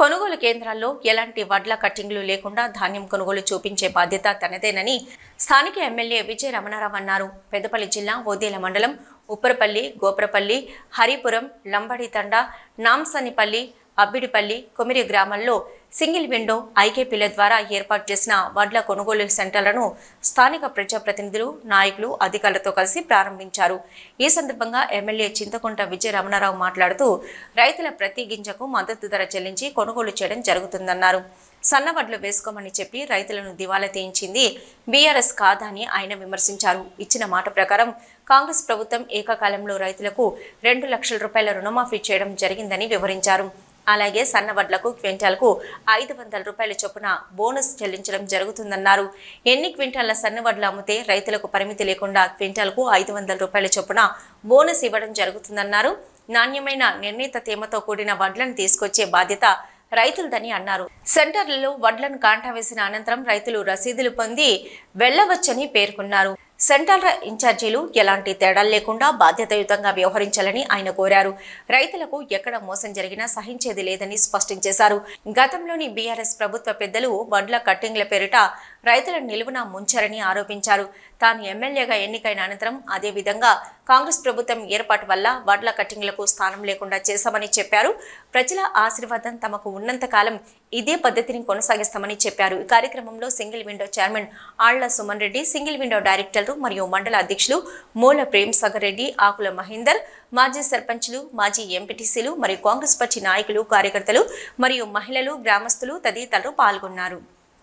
కొనుగోలు కేంద్రాల్లో ఎలాంటి వడ్ల కట్టింగ్లు లేకుండా ధాన్యం కొనుగోలు చూపించే బాధ్యత తనదేనని స్థానిక ఎమ్మెల్యే విజయ రమణారావు అన్నారు పెద్దపల్లి జిల్లా ఓదేల మండలం ఉప్పరపల్లి గోపురపల్లి హరిపురం లంబడితండ నాంసనిపల్లి అబ్బిడిపల్లి కొమిరి గ్రామాల్లో సింగిల్ విండో ఐకేపీల ద్వారా ఏర్పాటు చేసిన వడ్ల కొనుగోలు సెంటర్లను స్థానిక ప్రజాప్రతినిధులు నాయకులు అధికారులతో కలిసి ప్రారంభించారు ఈ సందర్భంగా ఎమ్మెల్యే చింతకుంట విజయ రమణారావు మాట్లాడుతూ రైతుల ప్రతి గింజకు మద్దతు ధర చెల్లించి కొనుగోలు చేయడం జరుగుతుందన్నారు సన్నవడ్లు వేసుకోమని చెప్పి రైతులను దివాలా తీయించింది బీఆర్ఎస్ కాదని ఆయన విమర్శించారు ఇచ్చిన మాట ప్రకారం కాంగ్రెస్ ప్రభుత్వం ఏకకాలంలో రైతులకు రెండు లక్షల రూపాయల రుణమాఫీ చేయడం జరిగిందని వివరించారు అలాగే సన్నవడ్లకు క్వింటాల్కు ఐదు వందల రూపాయల చొప్పున బోనస్ చెల్లించడం జరుగుతుందన్నారు ఎన్ని క్వింటాల సన్నవడ్లు అమ్మితే రైతులకు పరిమితి లేకుండా క్వింటాల్కు ఐదు వందల రూపాయల చొప్పున బోనస్ ఇవ్వడం జరుగుతుందన్నారు నాణ్యమైన నిర్ణీత తేమతో కూడిన వడ్లను తీసుకొచ్చే బాధ్యత రైతులదని అన్నారు సెంటర్లలో వడ్లను కాంటా వేసిన అనంతరం రైతులు రసీదులు పొంది వెళ్లవచ్చని పేర్కొన్నారు సెంటర్ ఇన్ఛార్జీలు ఎలాంటి తేడాలు లేకుండా బాధ్యతాయుతంగా వ్యవహరించాలని ఆయన కోరారు రైతులకు ఎక్కడ మోసం జరిగినా సహించేది లేదని స్పష్టం చేశారు గతంలోని బీఆర్ఎస్ ప్రభుత్వ పెద్దలు వడ్ల కట్టింగ్ల పేరిట రైతులను నిలువున ముంచారని ఆరోపించారు తాను ఎమ్మెల్యేగా ఎన్నికైన అనంతరం అదే విధంగా కాంగ్రెస్ ప్రభుత్వం ఏర్పాటు వల్ల వడ్ల కట్టింగ్లకు స్థానం లేకుండా చేశామని చెప్పారు ప్రజల ఆశీర్వాదం తమకు ఉన్నంత కాలం ఇదే పద్ధతిని కొనసాగిస్తామని చెప్పారు ఈ కార్యక్రమంలో single window chairman Alla Suman Reddy single window డైరెక్టర్లు మరియు మండల అధ్యక్షులు మూల ప్రేమ్ సాగర్ రెడ్డి ఆకుల మహేందర్ మాజీ సర్పంచ్లు మాజీ ఎంపీటీసీలు మరియు కాంగ్రెస్ పార్టీ నాయకులు కార్యకర్తలు మరియు మహిళలు గ్రామస్తులు తదితరులు పాల్గొన్నారు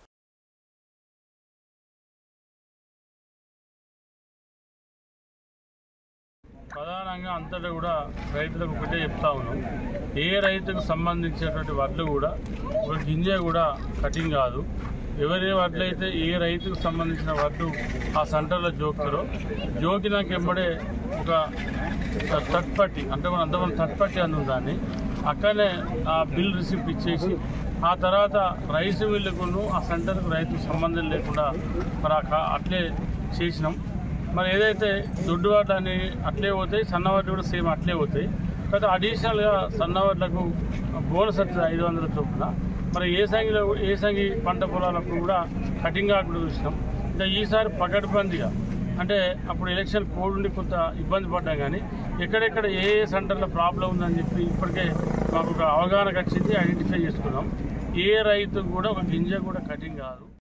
ప్రధానంగా అంతటా కూడా రైతులకు ఒకటే చెప్తా ఉన్నాం ఏ రైతుకు సంబంధించినటువంటి వడ్లు కూడా ఒక గింజ కూడా కటింగ్ కాదు ఎవరి వడ్లయితే ఏ రైతుకు సంబంధించిన వడ్లు ఆ సెంటర్లో జోకుతారో జోకినాక ఎంబడే ఒక థర్డ్ పార్టీ అంటే మనం అంతమంది థర్డ్ పార్టీ అని దాన్ని అక్కడనే ఆ బిల్ రిసిప్ట్ ఇచ్చేసి ఆ తర్వాత రైస్ మిల్లుకును ఆ సెంటర్కు రైతుకు సంబంధం లేకుండా మరి ఆ కా- అట్లే చేసినాం మరి ఏదైతే దొడ్డు వాట్లు అని అట్లే పోతాయి సన్నవాట్లు కూడా సేమ్ అట్లే పోతాయి కాకపోతే అడిషనల్గా సన్నవాట్లకు బోనస్ వస్తుంది ఐదు వందల చొప్పున మరి ఏ సంగిలో ఏ సంగి పంట పొలాలకు కూడా కటింగ్ కాకుండా చూసినాం ఇంకా ఈసారి పకడ్బందీగా అంటే అప్పుడు ఎలక్షన్ కోడ్ ఉండి కొంత ఇబ్బంది పడ్డా కానీ ఎక్కడెక్కడ ఏ ఏ సెంటర్లో ప్రాబ్లం ఉందని చెప్పి ఇప్పటికే మాకు ఒక అవగాహన వచ్చింది ఐడెంటిఫై చేసుకున్నాం ఏ రైతు కూడా ఒక గింజ కూడా కటింగ్ కాదు